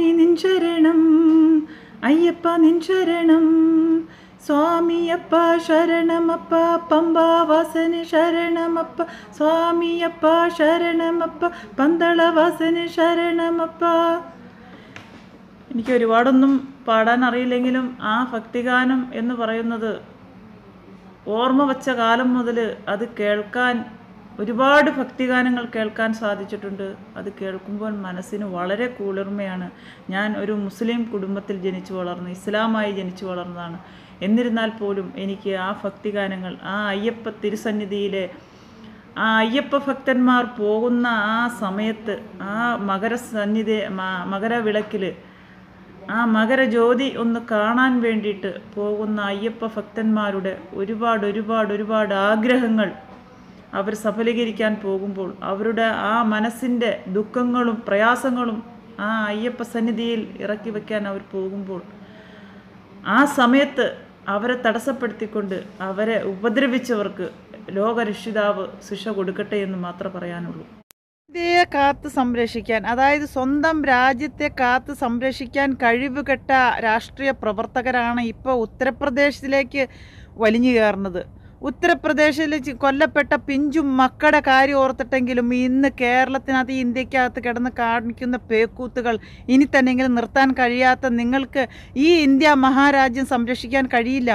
സ്വാമി നിൻ ശരണം അയ്യപ്പ നിൻ ശരണം സ്വാമിയപ്പ ശരണമപ്പ പമ്പാവാസന് ശരണമപ്പ സ്വാമിയപ്പ ശരണമപ്പ പന്തളവാസന് ശരണമപ്പ എനിക്ക് ഒരുപാടൊന്നും പാടാൻ അറിയില്ലെങ്കിലും ആ ഭക്തിഗാനം എന്ന് പറയുന്നത് ഓർമ്മ വച്ച കാലം മുതൽ അത് കേൾക്കാൻ ഒരുപാട് ഭക്തിഗാനങ്ങൾ കേൾക്കാൻ സാധിച്ചിട്ടുണ്ട് അത് കേൾക്കുമ്പോൾ മനസ്സിന് വളരെ കുളിർമയാണ് ഞാൻ ഒരു മുസ്ലിം കുടുംബത്തിൽ ജനിച്ചു വളർന്നു ഇസ്ലാമായി ജനിച്ചു വളർന്നതാണ് എന്നിരുന്നാൽ പോലും എനിക്ക് ആ ഭക്തിഗാനങ്ങൾ ആ അയ്യപ്പ തിരുസന്നിധിയിലെ ആ അയ്യപ്പ ഭക്തന്മാർ പോകുന്ന ആ സമയത്ത് ആ മകരസന്നിധി മ- മകരവിളക്കിൽ ആ മകരജ്യോതി ഒന്ന് കാണാൻ വേണ്ടിയിട്ട് പോകുന്ന അയ്യപ്പ ഭക്തന്മാരുടെ ഒരുപാട് ഒരുപാട് ഒരുപാട് ആഗ്രഹങ്ങൾ അവർ സഫലീകരിക്കാൻ പോകുമ്പോൾ അവരുടെ ആ മനസ്സിൻ്റെ ദുഃഖങ്ങളും പ്രയാസങ്ങളും ആ അയ്യപ്പ സന്നിധിയിൽ ഇറക്കി വയ്ക്കാൻ അവർ പോകുമ്പോൾ ആ സമയത്ത് അവരെ തടസ്സപ്പെടുത്തിക്കൊണ്ട് അവരെ ഉപദ്രവിച്ചവർക്ക് ലോകരക്ഷിതാവ് ശിക്ഷ കൊടുക്കട്ടെ എന്ന് മാത്രമേ പറയാനുള്ളൂ ഇന്ത്യയെ കാത്ത് സംരക്ഷിക്കാൻ അതായത് സ്വന്തം രാജ്യത്തെ കാത്ത് സംരക്ഷിക്കാൻ കഴിവുകെട്ട രാഷ്ട്രീയ പ്രവർത്തകരാണ് ഇപ്പോൾ ഉത്തർപ്രദേശിലേക്ക് വലിഞ്ഞു കയറുന്നത് ഉത്തർപ്രദേശിൽ ചി- കൊല്ലപ്പെട്ട പിഞ്ചു മക്കളുടെ കാര്യം ഓർത്തിട്ടെങ്കിലും ഇന്ന് കേരളത്തിനകത്ത് ഈ ഇന്ത്യക്കകത്ത് കിടന്ന് കാണിക്കുന്ന പേക്കൂത്തുകൾ ഇനി തന്നെങ്കിലും നിർത്താൻ കഴിയാത്ത നിങ്ങൾക്ക് ഈ ഇന്ത്യ മഹാരാജ്യം സംരക്ഷിക്കാൻ കഴിയില്ല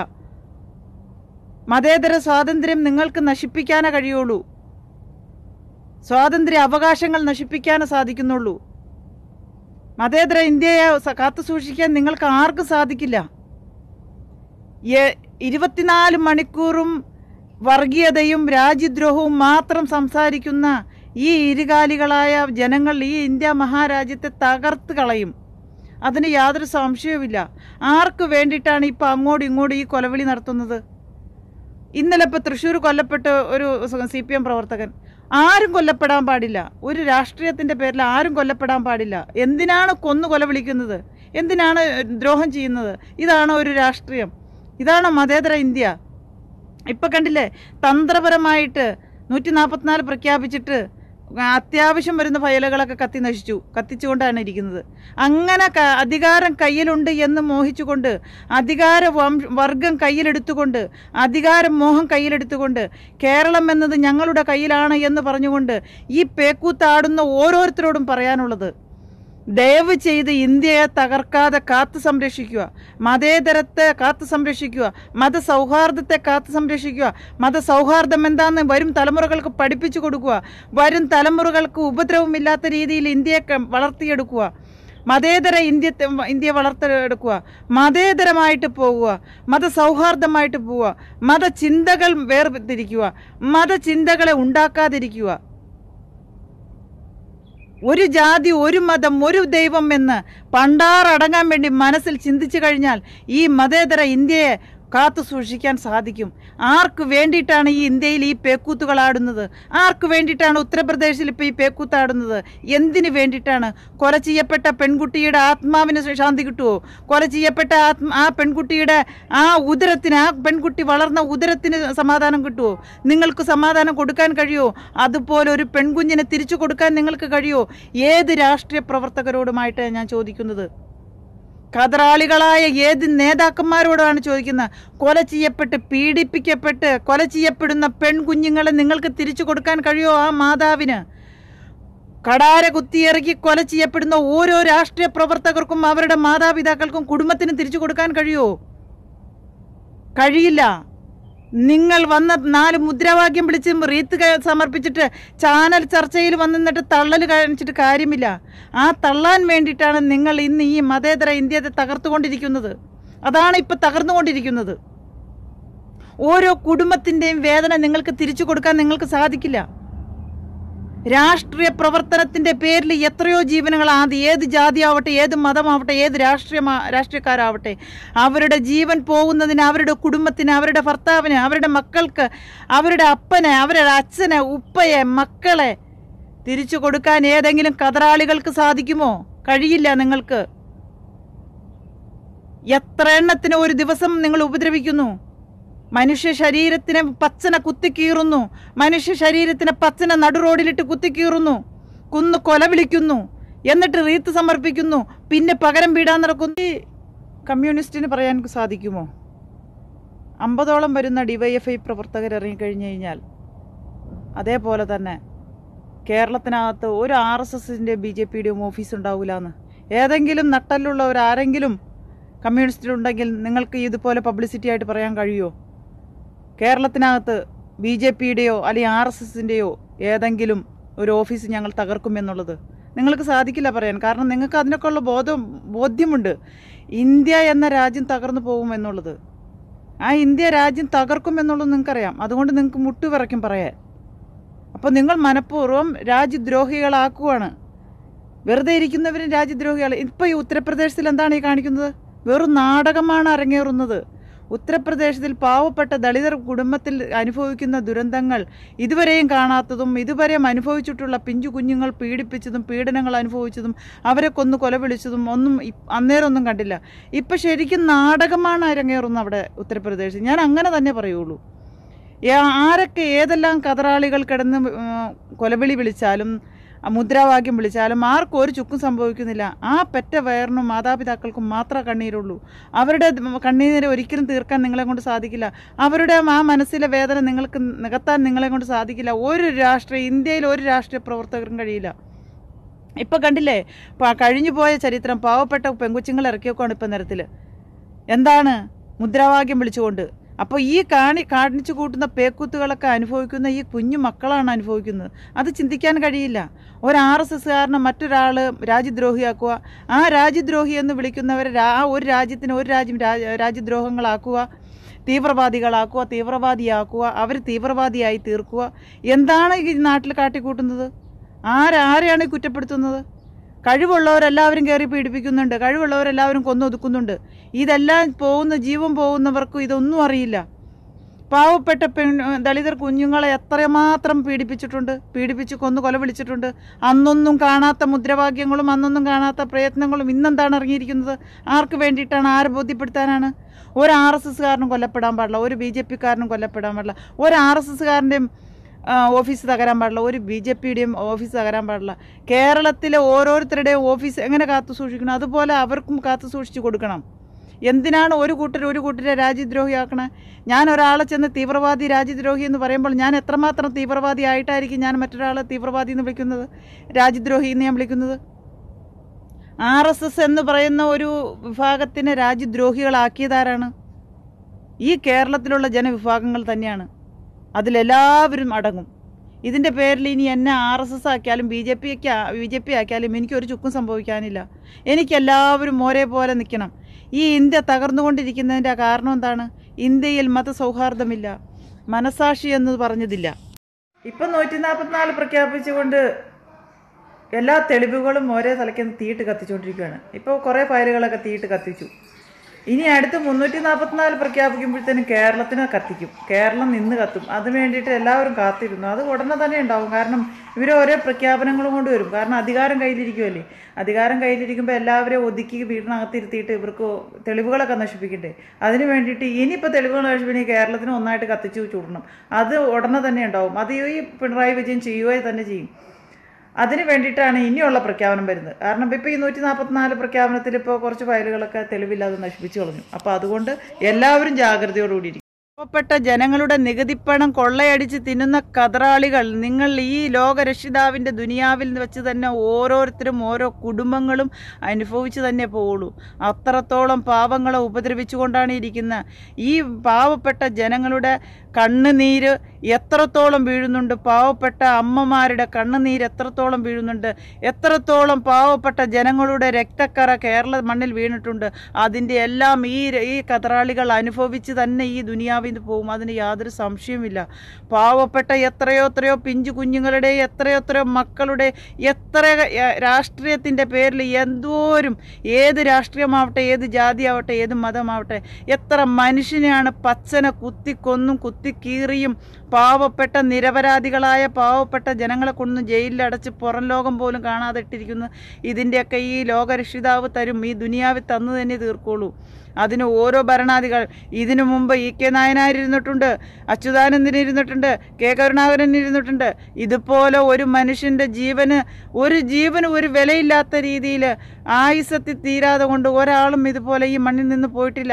മതേതര സ്വാതന്ത്ര്യം നിങ്ങൾക്ക് നശിപ്പിക്കാനേ കഴിയുള്ളൂ സ്വാതന്ത്ര്യ അവകാശങ്ങൾ നശിപ്പിക്കാനേ സാധിക്കുന്നുള്ളൂ മതേതര ഇന്ത്യയെ സ- കാത്തു സൂക്ഷിക്കാൻ നിങ്ങൾക്ക് ആർക്കും സാധിക്കില്ല എ- ഇരുപത്തിനാല് മണിക്കൂറും വർഗീയതയും രാജ്യദ്രോഹവും മാത്രം സംസാരിക്കുന്ന ഈ ഇരുകാലികളായ ജനങ്ങൾ ഈ ഇന്ത്യ മഹാരാജ്യത്തെ തകർത്ത് കളയും അതിന് യാതൊരു സംശയവുമില്ല ആർക്ക് വേണ്ടിയിട്ടാണ് ഇപ്പോൾ അങ്ങോട്ടും ഇങ്ങോട്ടും ഈ കൊലവിളി നടത്തുന്നത് ഇന്നലെ ഇപ്പോൾ തൃശ്ശൂർ കൊല്ലപ്പെട്ട ഒരു സി പി എം പ്രവർത്തകൻ ആരും കൊല്ലപ്പെടാൻ പാടില്ല ഒരു രാഷ്ട്രീയത്തിൻ്റെ പേരിൽ ആരും കൊല്ലപ്പെടാൻ പാടില്ല എന്തിനാണ് കൊന്നു കൊല വിളിക്കുന്നത് എന്തിനാണ് ദ്രോഹം ചെയ്യുന്നത് ഇതാണ് ഒരു രാഷ്ട്രീയം ഇതാണ് മതേതര ഇന്ത്യ ഇപ്പം കണ്ടില്ലേ തന്ത്രപരമായിട്ട് നൂറ്റി നാൽപ്പത്തിനാല് പ്രഖ്യാപിച്ചിട്ട് അത്യാവശ്യം വരുന്ന ഫയലുകളൊക്കെ കത്തി നശിച്ചു കത്തിച്ചുകൊണ്ടാണ് ഇരിക്കുന്നത് അങ്ങനെ ക- അധികാരം കയ്യിലുണ്ട് എന്ന് മോഹിച്ചുകൊണ്ട് അധികാര വംശ വർഗം കയ്യിലെടുത്തുകൊണ്ട് അധികാരം മോഹം കയ്യിലെടുത്തുകൊണ്ട് കേരളം എന്നത് ഞങ്ങളുടെ കയ്യിലാണ് എന്ന് പറഞ്ഞുകൊണ്ട് ഈ പേക്കൂത്താടുന്ന ഓരോരുത്തരോടും പറയാനുള്ളത് ദയവ് ചെയ്ത് ഇന്ത്യയെ തകർക്കാതെ കാത്തു സംരക്ഷിക്കുക മതേതരത്തെ കാത്തു സംരക്ഷിക്കുക മതസൗഹാർദ്ദത്തെ കാത്തു സംരക്ഷിക്കുക മതസൗഹാർദ്ദം എന്താണെന്ന് വരും തലമുറകൾക്ക് പഠിപ്പിച്ചു കൊടുക്കുക വരും തലമുറകൾക്ക് ഉപദ്രവമില്ലാത്ത രീതിയിൽ ഇന്ത്യയെ ക- വളർത്തിയെടുക്കുക മതേതര ഇന്ത്യ ഇന്ത്യ വളർത്തെടുക്കുക മതേതരമായിട്ട് പോകുക മതസൗഹാർദ്ദമായിട്ട് പോവുക മതചിന്തകൾ വേർതിരിക്കുക മതചിന്തകളെ ഉണ്ടാക്കാതിരിക്കുക ഒരു ജാതി ഒരു മതം ഒരു ദൈവം എന്ന് പണ്ടാറടങ്ങാൻ വേണ്ടി മനസ്സിൽ ചിന്തിച്ചു കഴിഞ്ഞാൽ ഈ മതേതര ഇന്ത്യയെ കാത്തു സൂക്ഷിക്കാൻ സാധിക്കും ആർക്ക് വേണ്ടിയിട്ടാണ് ഈ ഇന്ത്യയിൽ ഈ പേക്കൂത്തുകൾ ആടുന്നത് ആർക്ക് വേണ്ടിയിട്ടാണ് ഉത്തർപ്രദേശിൽ ഇപ്പോൾ ഈ പേക്കൂത്താടുന്നത് എന്തിനു വേണ്ടിയിട്ടാണ് കൊല ചെയ്യപ്പെട്ട പെൺകുട്ടിയുടെ ആത്മാവിന് ശാന്തി കിട്ടുമോ കൊല ചെയ്യപ്പെട്ട ആത്മ ആ പെൺകുട്ടിയുടെ ആ ഉദരത്തിന് ആ പെൺകുട്ടി വളർന്ന ഉദരത്തിന് സമാധാനം കിട്ടുമോ നിങ്ങൾക്ക് സമാധാനം കൊടുക്കാൻ കഴിയുമോ അതുപോലെ ഒരു പെൺകുഞ്ഞിനെ തിരിച്ചു കൊടുക്കാൻ നിങ്ങൾക്ക് കഴിയുമോ ഏത് രാഷ്ട്രീയ പ്രവർത്തകരോടുമായിട്ട് ഞാൻ ചോദിക്കുന്നത് കതറാളികളായ ഏത് നേതാക്കന്മാരോടാണ് ചോദിക്കുന്നത് കൊല ചെയ്യപ്പെട്ട് പീഡിപ്പിക്കപ്പെട്ട് കൊല ചെയ്യപ്പെടുന്ന പെൺകുഞ്ഞുങ്ങളെ നിങ്ങൾക്ക് തിരിച്ചു കൊടുക്കാൻ കഴിയുമോ ആ മാതാവിന് കടാര കുത്തിയിറക്കി കൊല ചെയ്യപ്പെടുന്ന ഓരോ രാഷ്ട്രീയ പ്രവർത്തകർക്കും അവരുടെ മാതാപിതാക്കൾക്കും കുടുംബത്തിനും തിരിച്ചു കൊടുക്കാൻ കഴിയുമോ കഴിയില്ല നിങ്ങൾ വന്ന നാല് മുദ്രാവാക്യം വിളിച്ച് റീത്ത് ക- സമർപ്പിച്ചിട്ട് ചാനൽ ചർച്ചയിൽ വന്ന് നിന്നിട്ട് തള്ളൽ കാണിച്ചിട്ട് കാര്യമില്ല ആ തള്ളാൻ വേണ്ടിയിട്ടാണ് നിങ്ങൾ ഇന്ന് ഈ മതേതര ഇന്ത്യയെ തകർത്തുകൊണ്ടിരിക്കുന്നത് അതാണ് ഇപ്പം തകർന്നുകൊണ്ടിരിക്കുന്നത് ഓരോ കുടുംബത്തിൻ്റെയും വേദന നിങ്ങൾക്ക് തിരിച്ചു കൊടുക്കാൻ നിങ്ങൾക്ക് സാധിക്കില്ല രാഷ്ട്രീയ പ്രവർത്തനത്തിന്റെ പേരിൽ എത്രയോ ജീവനുകൾ അത് ഏത് ജാതിയാവട്ടെ ഏത് മതമാവട്ടെ ഏത് രാഷ്ട്രീയ രാഷ്ട്രീയക്കാരാവട്ടെ അവരുടെ ജീവൻ പോകുന്നതിന് അവരുടെ കുടുംബത്തിന് അവരുടെ ഭർത്താവിന് അവരുടെ മക്കൾക്ക് അവരുടെ അപ്പനെ അവരുടെ അച്ഛനെ ഉപ്പയെ മക്കളെ തിരിച്ചു കൊടുക്കാൻ ഏതെങ്കിലും കതറാളികൾക്ക് സാധിക്കുമോ കഴിയില്ല നിങ്ങൾക്ക് എത്ര എണ്ണത്തിന് ഒരു ദിവസം നിങ്ങൾ ഉപദ്രവിക്കുന്നു മനുഷ്യ ശരീരത്തിനെ പച്ചന കുത്തിക്കീറുന്നു മനുഷ്യ ശരീരത്തിനെ പച്ചന നടുറോഡിലിട്ട് കുത്തിക്കീറുന്നു കുന്നു കൊല വിളിക്കുന്നു എന്നിട്ട് റീത്ത് സമർപ്പിക്കുന്നു പിന്നെ പകരം വീടാൻ നടക്കുന്ന ഈ കമ്മ്യൂണിസ്റ്റിന് പറയാൻ സാധിക്കുമോ അമ്പതോളം വരുന്ന ഡിവൈഎഫ്ഐ പ്രവർത്തകർ ഇറങ്ങിക്കഴിഞ്ഞു കഴിഞ്ഞാൽ അതേപോലെ തന്നെ കേരളത്തിനകത്ത് ഒരു ആർ എസ് എസിൻ്റെ ബി ജെ പിയുടെയും ഓഫീസ് ഉണ്ടാവില്ല ഏതെങ്കിലും നട്ടലുള്ളവർ ആരെങ്കിലും കമ്മ്യൂണിസ്റ്റിലുണ്ടെങ്കിൽ നിങ്ങൾക്ക് ഇതുപോലെ പബ്ലിസിറ്റി ആയിട്ട് പറയാൻ കഴിയുമോ കേരളത്തിനകത്ത് ബി ജെ പിയുടെയോ അല്ലെങ്കിൽ ആർ എസ് എസിൻ്റെയോ ഏതെങ്കിലും ഒരു ഓഫീസ് ഞങ്ങൾ തകർക്കുമെന്നുള്ളത് നിങ്ങൾക്ക് സാധിക്കില്ല പറയാൻ കാരണം നിങ്ങൾക്ക് അതിനൊക്കെയുള്ള ബോധം ബോധ്യമുണ്ട് ഇന്ത്യ എന്ന രാജ്യം തകർന്നു പോകുമെന്നുള്ളത് ആ ഇന്ത്യ രാജ്യം തകർക്കുമെന്നുള്ളത് നിങ്ങൾക്കറിയാം അതുകൊണ്ട് നിങ്ങൾക്ക് മുട്ടുവിറയ്ക്കും പറയാൻ അപ്പോൾ നിങ്ങൾ മനഃപൂർവ്വം രാജ്യദ്രോഹികളാക്കുവാണ് വെറുതെ ഇരിക്കുന്നവരും രാജ്യദ്രോഹികൾ ഇപ്പോൾ ഈ ഉത്തർപ്രദേശിൽ എന്താണ് ഈ കാണിക്കുന്നത് വെറും നാടകമാണ് അരങ്ങേറുന്നത് ഉത്തർപ്രദേശിൽ പാവപ്പെട്ട ദളിതർ കുടുംബത്തിൽ അനുഭവിക്കുന്ന ദുരന്തങ്ങൾ ഇതുവരെയും കാണാത്തതും ഇതുവരെയും അനുഭവിച്ചിട്ടുള്ള പിഞ്ചു കുഞ്ഞുങ്ങൾ പീഡിപ്പിച്ചതും പീഡനങ്ങൾ അനുഭവിച്ചതും അവരെ കൊന്നു കൊലവിളിച്ചതും ഒന്നും ഇ- അന്നേരം ഒന്നും കണ്ടില്ല ഇപ്പം ശരിക്കും നാടകമാണ് അരങ്ങേറുന്നത് അവിടെ ഉത്തർപ്രദേശിൽ ഞാൻ അങ്ങനെ തന്നെ പറയുള്ളൂ ഏ- ആരൊക്കെ ഏതെല്ലാം കതറാളികൾ കിടന്ന് ഉം, കൊലവിളി വിളിച്ചാലും ആ മുദ്രാവാക്യം വിളിച്ചാലും ആർക്കും ഒരു ചുക്കും സംഭവിക്കുന്നില്ല ആ പെറ്റ വയറിനും മാതാപിതാക്കൾക്കും മാത്രമേ കണ്ണീരുള്ളൂ അവരുടെ ദ- കണ്ണീര് ഒരിക്കലും തീർക്കാൻ നിങ്ങളെ കൊണ്ട് സാധിക്കില്ല അവരുടെ ആ മനസ്സിലെ വേദന നിങ്ങൾക്ക് നികത്താൻ നിങ്ങളെ കൊണ്ട് സാധിക്കില്ല ഒരു രാഷ്ട്രീയ ഇന്ത്യയിൽ ഒരു രാഷ്ട്രീയ പ്രവർത്തകരും കഴിയില്ല ഇപ്പൊ കണ്ടില്ലേ പ- കഴിഞ്ഞു പോയ ചരിത്രം പാവപ്പെട്ട പെങ്കുച്ചുങ്ങൾ ഇറക്കിയേക്കാണ് ഇപ്പം നിരത്തിൽ എന്താണ് മുദ്രാവാക്യം വിളിച്ചുകൊണ്ട് അപ്പോൾ ഈ കാണി കാണിച്ചു കൂട്ടുന്ന പേക്കൂത്തുകളൊക്കെ അനുഭവിക്കുന്ന ഈ കുഞ്ഞു മക്കളാണ് അനുഭവിക്കുന്നത് അത് ചിന്തിക്കാൻ കഴിയില്ല ഒരു ആർ എസ് എസ്സുകാരനെ മറ്റൊരാൾ രാജ്യദ്രോഹിയാക്കുക ആ രാജ്യദ്രോഹി എന്ന് വിളിക്കുന്നവരെ രാ- ആ ഒരു രാജ്യത്തിന് ഒരു രാജ്യം രാ- രാജ്യദ്രോഹങ്ങളാക്കുക തീവ്രവാദികളാക്കുക തീവ്രവാദിയാക്കുക അവർ തീവ്രവാദിയായി തീർക്കുക എന്താണ് ഈ നാട്ടിൽ കാട്ടിക്കൂട്ടുന്നത് ആരാരെയാണ് ഈ കുറ്റപ്പെടുത്തുന്നത് കഴിവുള്ളവരെല്ലാവരും കയറി പീഡിപ്പിക്കുന്നുണ്ട് കഴിവുള്ളവരെല്ലാവരും കൊന്നൊതുക്കുന്നുണ്ട് ഇതെല്ലാം പോകുന്ന ജീവൻ പോകുന്നവർക്കും ഇതൊന്നും അറിയില്ല പാവപ്പെട്ട പെൺ ദളിതർ കുഞ്ഞുങ്ങളെ എത്രമാത്രം പീഡിപ്പിച്ചിട്ടുണ്ട് പീഡിപ്പിച്ച് കൊന്നു കൊല വിളിച്ചിട്ടുണ്ട് അന്നൊന്നും കാണാത്ത മുദ്രാവാക്യങ്ങളും അന്നൊന്നും കാണാത്ത പ്രയത്നങ്ങളും ഇന്നെന്താണ് ഇറങ്ങിയിരിക്കുന്നത് ആർക്ക് വേണ്ടിയിട്ടാണ് ആരെ ബോധ്യപ്പെടുത്താനാണ് ഒരു ആർ എസ് എസ്സുകാരനും കൊല്ലപ്പെടാൻ പാടില്ല ഒരു ബി ജെ പിക്കാരനും കൊല്ലപ്പെടാൻ പാടില്ല ഒരു ആർ എസ് എസ്സുകാരൻ്റെയും ഓഫീസ് തകരാൻ പാടില്ല ഒരു ബി ജെ പിയുടെയും ഓഫീസ് തകരാൻ പാടില്ല കേരളത്തിലെ ഓരോരുത്തരുടെയും ഓഫീസ് എങ്ങനെ കാത്തു സൂക്ഷിക്കണം അതുപോലെ അവർക്കും കാത്തു സൂക്ഷിച്ചു കൊടുക്കണം എന്തിനാണ് ഒരു കൂട്ടർ ഒരു കൂട്ടരെ രാജ്യദ്രോഹിയാക്കണേ ഞാൻ ഒരാളെ ചെന്ന് തീവ്രവാദി രാജ്യദ്രോഹി എന്ന് പറയുമ്പോൾ ഞാൻ എത്രമാത്രം തീവ്രവാദി ആയിട്ടായിരിക്കും ഞാൻ മറ്റൊരാളെ തീവ്രവാദി എന്ന് വിളിക്കുന്നത് രാജ്യദ്രോഹി എന്ന് ഞാൻ വിളിക്കുന്നത് ആർ എസ് എസ് എന്ന് പറയുന്ന ഒരു വിഭാഗത്തിനെ രാജ്യദ്രോഹികളാക്കിയതാരാണ് ഈ കേരളത്തിലുള്ള ജനവിഭാഗങ്ങൾ തന്നെയാണ് അതിലെല്ലാവരും അടങ്ങും ഇതിൻ്റെ പേരിൽ ഇനി എന്നെ ആർ എസ് എസ് ആക്കിയാലും B J P B J P ആക്കിയാലും എനിക്കൊരു ചുക്കും സംഭവിക്കാനില്ല എനിക്കെല്ലാവരും ഒരേപോലെ നിൽക്കണം ഈ ഇന്ത്യ തകർന്നുകൊണ്ടിരിക്കുന്നതിൻ്റെ കാരണം എന്താണ് ഇന്ത്യയിൽ മതസൗഹാർദ്ദമില്ല മനസാക്ഷി എന്ന് പറഞ്ഞതില്ല ഇപ്പം നൂറ്റി നാൽപ്പത്തിനാല് പ്രഖ്യാപിച്ചുകൊണ്ട് എല്ലാ തെളിവുകളും ഒരേ തലയ്ക്ക് തീയിട്ട് കത്തിച്ചുകൊണ്ടിരിക്കുകയാണ് ഇപ്പോൾ കുറേ ഫയലുകളൊക്കെ തീയിട്ട് കത്തിച്ചു ഇനി അടുത്ത് മുന്നൂറ്റി നാൽപ്പത്തിനാല് പ്രഖ്യാപിക്കുമ്പോഴത്തേനും കേരളത്തിന് കത്തിക്കും കേരളം നിന്ന് കത്തും അതിന് വേണ്ടിയിട്ട് എല്ലാവരും കാത്തിരുന്നു അത് ഉടനെ തന്നെ ഉണ്ടാവും കാരണം ഇവർ ഓരോ പ്രഖ്യാപനങ്ങളും കൊണ്ട് വരും കാരണം അധികാരം കയ്യിലിരിക്കുമല്ലേ അധികാരം കയ്യിലിരിക്കുമ്പോൾ എല്ലാവരെയും ഒതുക്കി വീടിനകത്തിരുത്തിയിട്ട് ഇവർക്ക് തെളിവുകളൊക്കെ നശിപ്പിക്കട്ടെ അതിന് വേണ്ടിയിട്ട് ഇനിയിപ്പോൾ തെളിവുകൾ നശിപ്പിക്കണമെങ്കിൽ കേരളത്തിന് ഒന്നായിട്ട് കത്തിച്ചു ചൂടണം അത് ഉടനെ തന്നെ ഉണ്ടാവും അത് ഈ പിണറായി വിജയൻ ചെയ്യുകയും തന്നെ ചെയ്യും അതിന് വേണ്ടിയിട്ടാണ് ഇനിയുള്ള പ്രഖ്യാപനം വരുന്നത് കാരണം ഇപ്പോൾ ഈ നൂറ്റി നാൽപ്പത്തിനാല് പ്രഖ്യാപനത്തിൽ ഇപ്പോൾ കുറച്ച് ഫയലുകളൊക്കെ തെളിവില്ലാതെ നശിപ്പിച്ചു കളഞ്ഞു അപ്പോൾ അതുകൊണ്ട് എല്ലാവരും ജാഗ്രതയോടുകൂടി ഇരിക്കും പാവപ്പെട്ട ജനങ്ങളുടെ നികുതിപ്പണം കൊള്ളയടിച്ച് തിന്നുന്ന കതറാളികൾ നിങ്ങൾ ഈ ലോകരക്ഷിതാവിൻ്റെ ദുനിയാവിൽ വെച്ച് തന്നെ ഓരോരുത്തരും ഓരോ കുടുംബങ്ങളും അനുഭവിച്ച് തന്നെ പോവുള്ളൂ അത്രത്തോളം പാവങ്ങളെ ഉപദ്രവിച്ചുകൊണ്ടാണ് ഇരിക്കുന്നത് ഈ പാവപ്പെട്ട ജനങ്ങളുടെ കണ്ണുനീര് എത്രത്തോളം വീഴുന്നുണ്ട് പാവപ്പെട്ട അമ്മമാരുടെ കണ്ണുനീര് എത്രത്തോളം വീഴുന്നുണ്ട് എത്രത്തോളം പാവപ്പെട്ട ജനങ്ങളുടെ രക്തക്കറ കേരള മണ്ണിൽ വീണിട്ടുണ്ട് അതിൻ്റെ എല്ലാം ഈ ഈ കതറാളികൾ അനുഭവിച്ച് തന്നെ ഈ ദുനിയാവിൽ നിന്ന് പോകും അതിന് യാതൊരു സംശയവുമില്ല പാവപ്പെട്ട എത്രയോ എത്രയോ പിഞ്ചു കുഞ്ഞുങ്ങളുടെ എത്രയോ എത്രയോ മക്കളുടെ എത്ര രാഷ്ട്രീയത്തിൻ്റെ പേരിൽ എന്തോരും ഏത് രാഷ്ട്രീയമാവട്ടെ ഏത് ജാതിയാവട്ടെ ഏത് മതമാവട്ടെ എത്ര മനുഷ്യനെയാണ് പച്ചനെ കുത്തിക്കൊന്നും കുത്തി കുത്തിക്കീറിയും പാവപ്പെട്ട നിരപരാധികളായ പാവപ്പെട്ട ജനങ്ങളെ കൊണ്ടു ജയിലിലടച്ച് പുറം ലോകം പോലും കാണാതെ ഇട്ടിരിക്കുന്നു ഇതിൻ്റെയൊക്കെ ഈ ലോകരക്ഷിതാവ് തരും ഈ ദുനിയാവിൽ തന്നു തന്നെ തീർക്കുള്ളൂ അതിന് ഓരോ ഭരണാധികൾ ഇതിനു മുമ്പ് ഇ കെ നായനാർ ഇരുന്നിട്ടുണ്ട് അച്യുതാനന്ദൻ ഇരുന്നിട്ടുണ്ട് കെ കരുണാകരൻ ഇരുന്നിട്ടുണ്ട് ഇതുപോലെ ഒരു മനുഷ്യൻ്റെ ജീവന് ഒരു ജീവന് ഒരു വിലയില്ലാത്ത രീതിയിൽ ആയുസത്തിൽ തീരാതെ കൊണ്ട് ഒരാളും ഇതുപോലെ ഈ മണ്ണിൽ നിന്ന് പോയിട്ടില്ല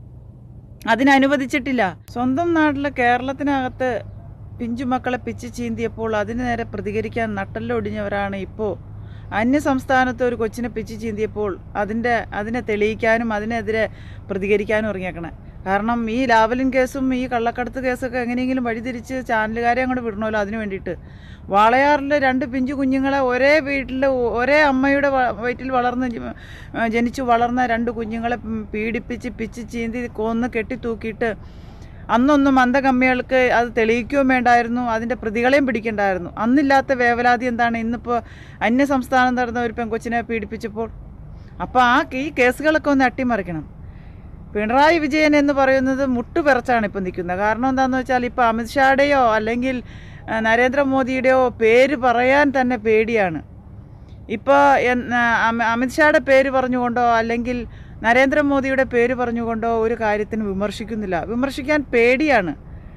അതിനനുവദിച്ചിട്ടില്ല സ്വന്തം നാട്ടിലെ കേരളത്തിനകത്ത് പിഞ്ചുമക്കളെ പിച്ച് ചീന്തിയപ്പോൾ അതിന് നേരെ പ്രതികരിക്കാൻ നട്ടല്ലൊടിഞ്ഞവരാണ് ഇപ്പോൾ അന്യ സംസ്ഥാനത്ത് ഒരു കൊച്ചിനെ പിച്ച് ചീന്തിയപ്പോൾ അതിൻ്റെ അതിനെ തെളിയിക്കാനും അതിനെതിരെ പ്രതികരിക്കാനും ഇറങ്ങിയേക്കണേ കാരണം ഈ ലാവലിൻ കേസും ഈ കള്ളക്കടത്ത് കേസൊക്കെ എങ്ങനെയെങ്കിലും വഴിതിരിച്ച് ചാനലുകാരെ അങ്ങോട്ട് വിടണമല്ലോ അതിന് വേണ്ടിയിട്ട് വാളയാറിലെ രണ്ട് പിഞ്ചു കുഞ്ഞുങ്ങളെ ഒരേ വീട്ടിൽ ഒരേ അമ്മയുടെ വ- വയറ്റിൽ വളർന്ന് ജ- ജനിച്ചു വളർന്ന രണ്ട് കുഞ്ഞുങ്ങളെ ഉം പീഡിപ്പിച്ച് പിച്ച് ചീന്തി കൊന്ന് കെട്ടിത്തൂക്കിയിട്ട് അന്നൊന്നും അന്ധകമ്മികൾക്ക് അത് തെളിയിക്കുകയും വേണ്ടായിരുന്നു അതിൻ്റെ പ്രതികളെയും പിടിക്കണ്ടായിരുന്നു അന്നില്ലാത്ത വേവലാതി എന്താണ് ഇന്നിപ്പോൾ അന്യ സംസ്ഥാനം നടന്ന ഒരു പെൺകൊച്ചിനെ പീഡിപ്പിച്ചപ്പോൾ അപ്പോൾ ആ ഈ കേസുകളൊക്കെ ഒന്ന് അട്ടിമറിക്കണം പിണറായി വിജയൻ എന്ന് പറയുന്നത് മുട്ടുപിറച്ചാണ് ഇപ്പം നിൽക്കുന്നത് കാരണം എന്താണെന്ന് വെച്ചാൽ ഇപ്പോൾ അമിത്ഷായുടെയോ അല്ലെങ്കിൽ ആ, നരേന്ദ്രമോദിയുടെയോ പേര് പറയാൻ തന്നെ പേടിയാണ് ഇപ്പോൾ അമിത്ഷായുടെ പേര് പറഞ്ഞുകൊണ്ടോ അല്ലെങ്കിൽ നരേന്ദ്രമോദിയുടെ പേര് പറഞ്ഞുകൊണ്ടോ ഒരു കാര്യത്തിന് വിമർശിക്കുന്നില്ല വിമർശിക്കാൻ പേടിയാണ്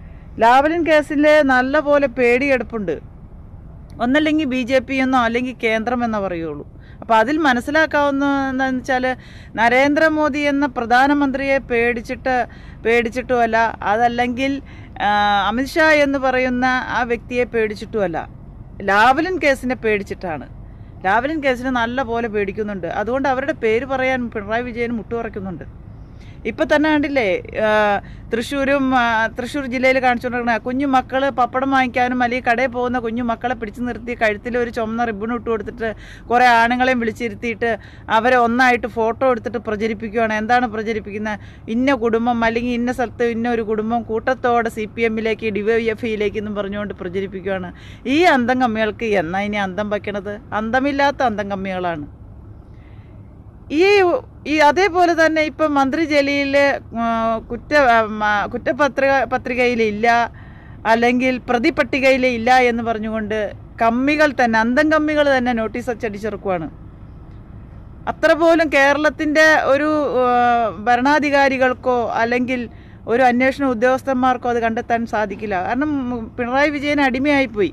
ലാവലിൻ കേസിൽ നല്ല പോലെ പേടിയെടുപ്പുണ്ട് ഒന്നല്ലെങ്കിൽ ബി ജെ പി എന്നോ അല്ലെങ്കിൽ കേന്ദ്രം എന്നോ പറയുള്ളൂ അപ്പോൾ അതിൽ മനസ്സിലാക്കാവുന്ന എന്താണെന്ന് വെച്ചാൽ നരേന്ദ്രമോദി എന്ന പ്രധാനമന്ത്രിയെ പേടിച്ചിട്ട് പേടിച്ചിട്ടുമല്ല അതല്ലെങ്കിൽ ആ, അമിത്ഷാ എന്ന് പറയുന്ന ആ വ്യക്തിയെ പേടിച്ചിട്ടുമല്ല ലാവലിൻ കേസിനെ പേടിച്ചിട്ടാണ് ലാവലിൻ കേസിനെ നല്ല പോലെ പേടിക്കുന്നുണ്ട് അതുകൊണ്ട് അവരുടെ പേര് പറയാൻ പിണറായി വിജയൻ മുട്ടുപറയ്ക്കുന്നുണ്ട് ഇപ്പൊ തന്നെ കണ്ടില്ലേ ആ, തൃശ്ശൂരും ആ, തൃശ്ശൂർ ജില്ലയിൽ കാണിച്ചുകൊണ്ടിരിക്കണ കുഞ്ഞു മക്കള് പപ്പടം വാങ്ങിക്കാനും അല്ലെങ്കിൽ കടയിൽ പോകുന്ന കുഞ്ഞു മക്കളെ പിടിച്ചു നിർത്തി കഴുത്തിൽ ഒരു ചുമന്ന റിബൺ ഇട്ട് കൊടുത്തിട്ട് കുറേ ആണുങ്ങളെയും വിളിച്ചിരുത്തിയിട്ട് അവരെ ഒന്നായിട്ട് ഫോട്ടോ എടുത്തിട്ട് പ്രചരിപ്പിക്കുകയാണ് എന്താണ് പ്രചരിപ്പിക്കുന്നത് ഇന്ന കുടുംബം അല്ലെങ്കിൽ ഇന്ന സ്ഥലത്ത് ഇന്ന ഒരു കുടുംബം കൂട്ടത്തോടെ സി പി എമ്മിലേക്ക് ഡിവൈഎഫ്ഐയിലേക്ക് എന്നും പറഞ്ഞുകൊണ്ട് പ്രചരിപ്പിക്കുകയാണ് ഈ അന്തം കമ്മികൾക്ക് എന്നാ ഇനി അന്തം വയ്ക്കണത് അന്തമില്ലാത്ത അന്തം കമ്മികളാണ് ഈ ഈ അതേപോലെ തന്നെ ഇപ്പം മന്ത്രി ജലീൽ കുറ്റ ആ, മ- കുറ്റപത്രിക പത്രികയിലില്ല അല്ലെങ്കിൽ പ്രതിപട്ടികയിൽ ഇല്ല എന്ന് പറഞ്ഞുകൊണ്ട് കമ്മികൾ തന്നെ അന്തം കമ്മികൾ തന്നെ നോട്ടീസ് അച്ചടിച്ചിറക്കുവാണ് അത്ര പോലും കേരളത്തിൻ്റെ ഒരു ആ, ഭരണാധികാരികൾക്കോ അല്ലെങ്കിൽ ഒരു അന്വേഷണ ഉദ്യോഗസ്ഥന്മാർക്കോ അത് കണ്ടെത്താൻ സാധിക്കില്ല കാരണം ഉം, പിണറായി വിജയൻ അടിമയായിപ്പോയി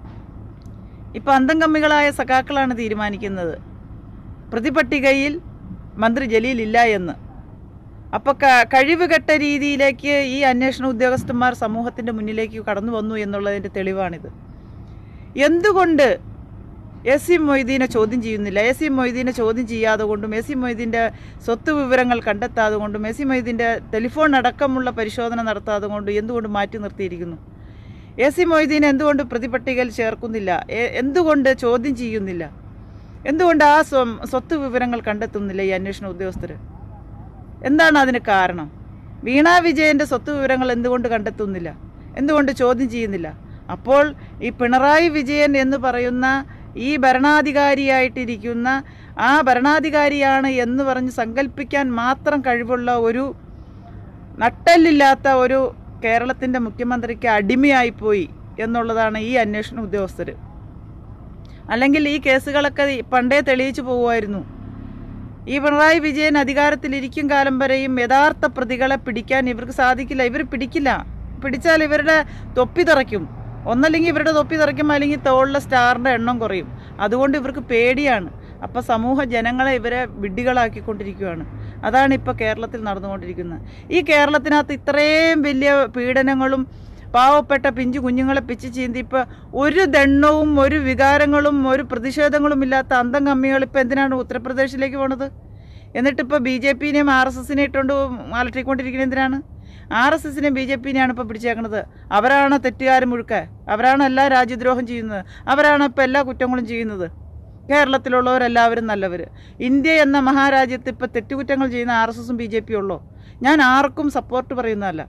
ഇപ്പം അന്തം കമ്മികളായ സഖാക്കളാണ് തീരുമാനിക്കുന്നത് പ്രതിപട്ടികയിൽ മന്ത്രി ജലീൽ ഇല്ല എന്ന് അപ്പോൾ കഴിവുകെട്ട രീതിയിലേക്ക് ഈ അന്വേഷണ ഉദ്യോഗസ്ഥന്മാർ സമൂഹത്തിൻ്റെ മുന്നിലേക്ക് കടന്നു വന്നു എന്നുള്ളതിൻ്റെ തെളിവാണിത് എന്തുകൊണ്ട് എസ് സി മൊയ്തീനെ ചോദ്യം ചെയ്യുന്നില്ല എസ് സി മൊയ്തീനെ ചോദ്യം ചെയ്യാതെ കൊണ്ടും എസ് സി മൊയ്തീൻ്റെ സ്വത്ത് വിവരങ്ങൾ കണ്ടെത്താതെ കൊണ്ടും എസ് സി മൊയ്തീൻ്റെ ടെലിഫോൺ അടക്കമുള്ള പരിശോധന നടത്താതെ കൊണ്ടും എന്തുകൊണ്ട് മാറ്റി നിർത്തിയിരിക്കുന്നു എ സി മൊയ്തീൻ എന്തുകൊണ്ട് പ്രതിപട്ടികയിൽ ചേർക്കുന്നില്ല എ- എന്തുകൊണ്ട് ചോദ്യം ചെയ്യുന്നില്ല എന്തുകൊണ്ട് ആ സ്വ- സ്വത്ത് വിവരങ്ങൾ കണ്ടെത്തുന്നില്ല ഈ അന്വേഷണ ഉദ്യോഗസ്ഥർ എന്താണ് അതിന് കാരണം വീണ വിജയന്റെ സ്വത്ത് വിവരങ്ങൾ എന്തുകൊണ്ട് കണ്ടെത്തുന്നില്ല എന്തുകൊണ്ട് ചോദ്യം ചെയ്യുന്നില്ല അപ്പോൾ ഈ പിണറായി വിജയൻ എന്ന് പറയുന്ന ഈ ഭരണാധികാരിയായിട്ടിരിക്കുന്ന ആ ഭരണാധികാരിയാണ് എന്ന് പറഞ്ഞ് സങ്കല്പിക്കാൻ മാത്രം കഴിവുള്ള ഒരു നട്ടല്ലില്ലാത്ത ഒരു കേരളത്തിൻ്റെ മുഖ്യമന്ത്രിക്ക് അടിമയായിപ്പോയി എന്നുള്ളതാണ് ഈ അന്വേഷണ ഉദ്യോഗസ്ഥർ അല്ലെങ്കിൽ ഈ കേസുകളൊക്കെ പണ്ടേ തെളിയിച്ചു പോകുമായിരുന്നു ഈ പിണറായി വിജയൻ അധികാരത്തിലിരിക്കും കാലം വരെയും യഥാർത്ഥ പ്രതികളെ പിടിക്കാൻ ഇവർക്ക് സാധിക്കില്ല ഇവർ പിടിക്കില്ല പിടിച്ചാൽ ഇവരുടെ തൊപ്പി തറയ്ക്കും ഒന്നല്ലെങ്കിൽ ഇവരുടെ തൊപ്പി തറയ്ക്കും അല്ലെങ്കിൽ തോളിലെ സ്റ്റാറിൻ്റെ എണ്ണം കുറയും അതുകൊണ്ട് ഇവർക്ക് പേടിയാണ് അപ്പോൾ സമൂഹ ജനങ്ങളെ ഇവരെ വിഡ്ഢികളാക്കിക്കൊണ്ടിരിക്കുകയാണ് അതാണ് ഇപ്പോൾ കേരളത്തിൽ നടന്നുകൊണ്ടിരിക്കുന്നത് ഈ കേരളത്തിനകത്ത് ഇത്രയും വലിയ പീഡനങ്ങളും പാവപ്പെട്ട പിഞ്ചു കുഞ്ഞുങ്ങളെ പിച്ച് ചീന്തി ഇപ്പോൾ ഒരു ദണ്ണവും ഒരു വികാരങ്ങളും ഒരു പ്രതിഷേധങ്ങളും ഇല്ലാത്ത അന്തം കമ്മികൾ ഇപ്പോൾ എന്തിനാണ് ഉത്തർപ്രദേശിലേക്ക് പോണത് എന്നിട്ടിപ്പോൾ ബി ജെ പിനെയും ആർ എസ് എസിനെ ഇട്ടുകൊണ്ട് അലട്ടിക്കൊണ്ടിരിക്കുന്നത് എന്തിനാണ് ആർ എസ് എസിനെയും ബി ജെ പിനെയാണ് ഇപ്പോൾ പിടിച്ചേക്കണത് അവരാണ് തെറ്റുകാർ മുഴുക്ക അവരാണ് എല്ലാ രാജ്യദ്രോഹം ചെയ്യുന്നത് അവരാണ് ഇപ്പോൾ എല്ലാ കുറ്റങ്ങളും ചെയ്യുന്നത് കേരളത്തിലുള്ളവരെല്ലാവരും നല്ലവർ ഇന്ത്യ എന്ന മഹാരാജ്യത്ത് ഇപ്പോൾ തെറ്റുകുറ്റങ്ങൾ ചെയ്യുന്ന ആർ എസ് എസും ബി ജെ പി ഉള്ളൂ ഞാൻ ആർക്കും സപ്പോർട്ട് പറയുന്നതല്ല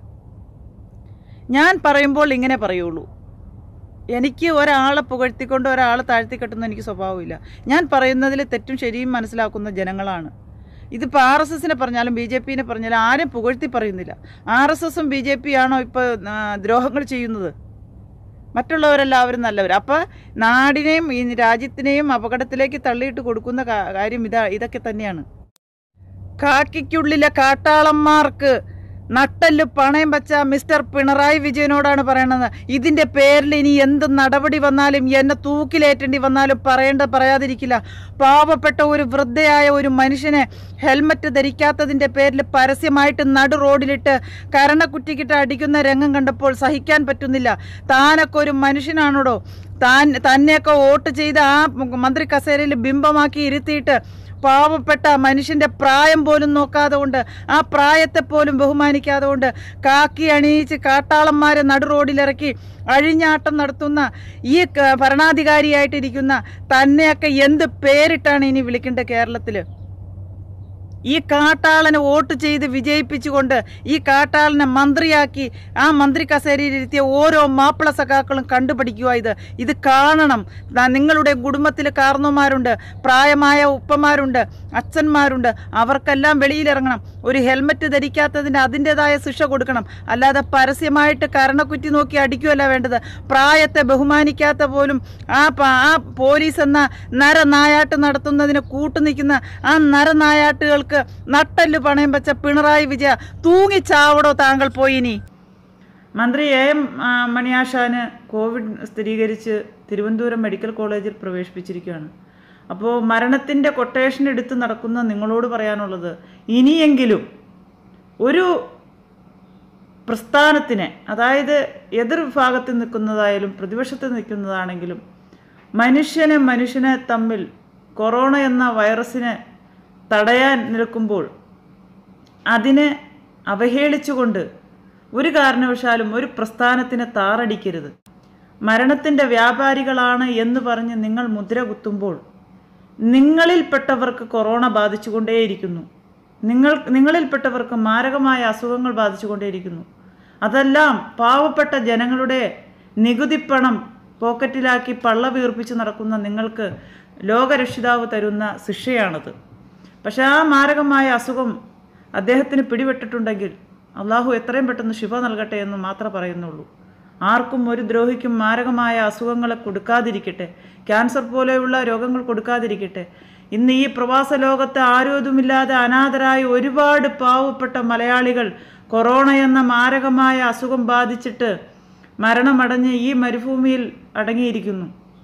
ഞാൻ പറയുമ്പോൾ ഇങ്ങനെ പറയുള്ളൂ എനിക്ക് ഒരാളെ പുകഴ്ത്തിക്കൊണ്ട് ഒരാളെ താഴ്ത്തിക്കെട്ടുന്ന എനിക്ക് സ്വഭാവമില്ല ഞാൻ പറയുന്നതിൽ തെറ്റും ശരിയും മനസ്സിലാക്കുന്ന ജനങ്ങളാണ് ഇതിപ്പോൾ ആർ എസ് എസിനെ പറഞ്ഞാലും ബി ജെ പിനെ പറഞ്ഞാലും ആരും പുകഴ്ത്തി പറയുന്നില്ല ആർ എസ് എസും ബി ജെ പി ആണോ ഇപ്പോൾ ദ്രോഹങ്ങൾ ചെയ്യുന്നത് മറ്റുള്ളവരെല്ലാവരും നല്ലവർ അപ്പോൾ നാടിനെയും ഈ രാജ്യത്തിനെയും അപകടത്തിലേക്ക് തള്ളിയിട്ട് കൊടുക്കുന്ന കാ- കാര്യം ഇതാ ഇതൊക്കെ തന്നെയാണ് കാക്കിക്കുള്ളിലെ കാട്ടാളന്മാർക്ക് നട്ടല് പണയം വച്ച മിസ്റ്റർ പിണറായി വിജയനോടാണ് പറയണത് ഇതിന്റെ പേരിൽ ഇനി എന്ത് നടപടി വന്നാലും എന്നെ തൂക്കിലേറ്റേണ്ടി വന്നാലും പറയേണ്ട പറയാതിരിക്കില്ല പാവപ്പെട്ട ഒരു വൃദ്ധയായ ഒരു മനുഷ്യനെ ഹെൽമറ്റ് ധരിക്കാത്തതിന്റെ പേരിൽ പരസ്യമായിട്ട് നടു റോഡിലിട്ട് കരണക്കുറ്റിക്കിട്ട് അടിക്കുന്ന രംഗം കണ്ടപ്പോൾ സഹിക്കാൻ പറ്റുന്നില്ല താനൊക്കെ ഒരു മനുഷ്യനാണോടോ താൻ തന്നെയൊക്കെ വോട്ട് ചെയ്ത് ആ മന്ത്രി കസേരയിൽ ബിംബമാക്കി ഇരുത്തിയിട്ട് പാവപ്പെട്ട മനുഷ്യന്റെ പ്രായം പോലും നോക്കാതെ കൊണ്ട് ആ പ്രായത്തെ പോലും ബഹുമാനിക്കാതെ കൊണ്ട് കാക്കി അണിയിച്ച് കാട്ടാളന്മാരെ നടു റോഡിലിറക്കി അഴിഞ്ഞാട്ടം നടത്തുന്ന ഈ ക- ഭരണാധികാരിയായിട്ടിരിക്കുന്ന തന്നെയൊക്കെ എന്ത് പേരിട്ടാണ് ഇനി വിളിക്കേണ്ടത് കേരളത്തില് ഈ കാട്ടാളനെ വോട്ട് ചെയ്ത് വിജയിപ്പിച്ചുകൊണ്ട് ഈ കാട്ടാളനെ മന്ത്രിയാക്കി ആ മന്ത്രി കസേരയിൽ ഇരുത്തിയ ഓരോ മാപ്പിള സഖാക്കളും കണ്ടുപിടിക്കുക ഇത് ഇത് കാണണം ദാ നിങ്ങളുടെ കുടുംബത്തിൽ കാർന്നോമാരുണ്ട് പ്രായമായ ഉപ്പമാരുണ്ട് അച്ഛന്മാരുണ്ട് അവർക്കെല്ലാം വെളിയിലിറങ്ങണം ഒരു ഹെൽമറ്റ് ധരിക്കാത്തതിന് അതിൻ്റെതായ ശിക്ഷ കൊടുക്കണം അല്ലാതെ പരസ്യമായിട്ട് കരണക്കുറ്റി നോക്കി അടിക്കുകയല്ല വേണ്ടത് പ്രായത്തെ ബഹുമാനിക്കാത്ത പോലും ആ പ- ആ പോലീസ് എന്ന നരനായാട്ട് നടത്തുന്നതിന് കൂട്ടുനിൽക്കുന്ന ആ നരനായാട്ടുകൾക്ക് നട്ടല് പണയം വെച്ച പിണറായി വിജയ തൂങ്ങിച്ചാവടോ താങ്കൾ പോയി ഇനി മന്ത്രി എ എം ആ, മണിയാശാന് കോവിഡ് സ്ഥിരീകരിച്ച് തിരുവനന്തപുരം മെഡിക്കൽ കോളേജിൽ പ്രവേശിപ്പിച്ചിരിക്കുകയാണ് അപ്പോൾ മരണത്തിൻ്റെ കൊട്ടേഷൻ എടുത്ത് നടക്കുന്ന നിങ്ങളോട് പറയാനുള്ളത് ഇനിയെങ്കിലും ഒരു പ്രസ്ഥാനത്തിനെ അതായത് എതിർ വിഭാഗത്തിൽ നിൽക്കുന്നതായാലും പ്രതിപക്ഷത്ത് നിൽക്കുന്നതാണെങ്കിലും മനുഷ്യനെ മനുഷ്യനെ തമ്മിൽ കൊറോണ എന്ന വൈറസിനെ തടയാൻ നിൽക്കുമ്പോൾ അതിനെ അവഹേളിച്ചുകൊണ്ട് ഒരു കാരണവശാലും ഒരു പ്രസ്ഥാനത്തിനെ താറടിക്കരുത് മരണത്തിൻ്റെ വ്യാപാരികളാണ് എന്ന് പറഞ്ഞ് നിങ്ങൾ മുദ്ര കുത്തുമ്പോൾ നിങ്ങളിൽപ്പെട്ടവർക്ക് കൊറോണ ബാധിച്ചുകൊണ്ടേയിരിക്കുന്നു നിങ്ങൾ നിങ്ങളിൽപ്പെട്ടവർക്ക് മാരകമായ അസുഖങ്ങൾ ബാധിച്ചുകൊണ്ടേയിരിക്കുന്നു അതെല്ലാം പാവപ്പെട്ട ജനങ്ങളുടെ നികുതിപ്പണം പോക്കറ്റിലാക്കി പള്ള വീർപ്പിച്ച് നടക്കുന്ന നിങ്ങൾക്ക് ലോകരക്ഷിതാവ് തരുന്ന ശിക്ഷയാണത് പക്ഷെ ആ മാരകമായ അസുഖം അദ്ദേഹത്തിന് പിടിപെട്ടിട്ടുണ്ടെങ്കിൽ അള്ളാഹു എത്രയും പെട്ടെന്ന് ശിഫ നൽകട്ടെ എന്ന് മാത്രമേ പറയുന്നുള്ളൂ ആർക്കും ഒരു ദ്രോഹിക്കും മാരകമായ അസുഖങ്ങളെ കൊടുക്കാതിരിക്കട്ടെ ക്യാൻസർ പോലെയുള്ള രോഗങ്ങൾ കൊടുക്കാതിരിക്കട്ടെ ഇന്ന് ഈ പ്രവാസ ലോകത്ത് ആരോഗ്യമില്ലാതെ അനാഥരായ ഒരുപാട് പാവപ്പെട്ട മലയാളികൾ കൊറോണ എന്ന മാരകമായ അസുഖം ബാധിച്ചിട്ട് മരണമടഞ്ഞ് ഈ മരുഭൂമിയിൽ അടങ്ങിയിരിക്കുന്നു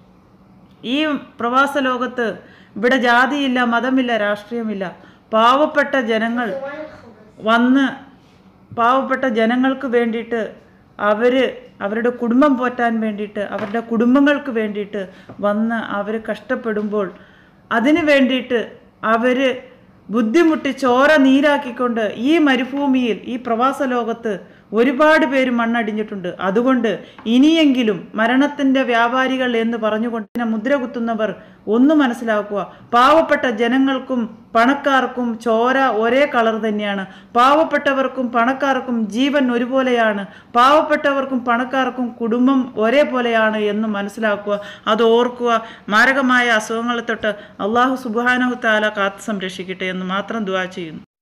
ഈ പ്രവാസ ലോകത്ത് ഇവിടെ ജാതിയില്ല മതമില്ല രാഷ്ട്രീയമില്ല പാവപ്പെട്ട ജനങ്ങൾ വന്ന് പാവപ്പെട്ട ജനങ്ങൾക്ക് വേണ്ടിയിട്ട് അവർ അവരുടെ കുടുംബം പോറ്റാൻ വേണ്ടിയിട്ട് അവരുടെ കുടുംബങ്ങൾക്ക് വേണ്ടിയിട്ട് വന്ന് അവർ കഷ്ടപ്പെടുമ്പോൾ അതിനു വേണ്ടിയിട്ട് അവർ ബുദ്ധിമുട്ടി ചോര നീരാക്കിക്കൊണ്ട് ഈ മരുഭൂമിയിൽ ഈ പ്രവാസ ലോകത്ത് ഒരുപാട് പേര് മണ്ണടിഞ്ഞിട്ടുണ്ട് അതുകൊണ്ട് ഇനിയെങ്കിലും മരണത്തിൻ്റെ വ്യാപാരികൾ എന്ന് പറഞ്ഞുകൊണ്ട് ഇതിനെ മുദ്ര കുത്തുന്നവർ ഒന്ന് മനസ്സിലാക്കുക പാവപ്പെട്ട ജനങ്ങൾക്കും പണക്കാർക്കും ചോര ഒരേ കളർ തന്നെയാണ് പാവപ്പെട്ടവർക്കും പണക്കാർക്കും ജീവൻ ഒരുപോലെയാണ് പാവപ്പെട്ടവർക്കും പണക്കാർക്കും കുടുംബം ഒരേപോലെയാണ് എന്ന് മനസ്സിലാക്കുക അത് ഓർക്കുക മാരകമായ അസുഖങ്ങളെ തൊട്ട് അള്ളാഹു സുബാനഹു താല കാത്തു സംരക്ഷിക്കട്ടെ എന്ന് മാത്രം ദുവാ ചെയ്യുന്നു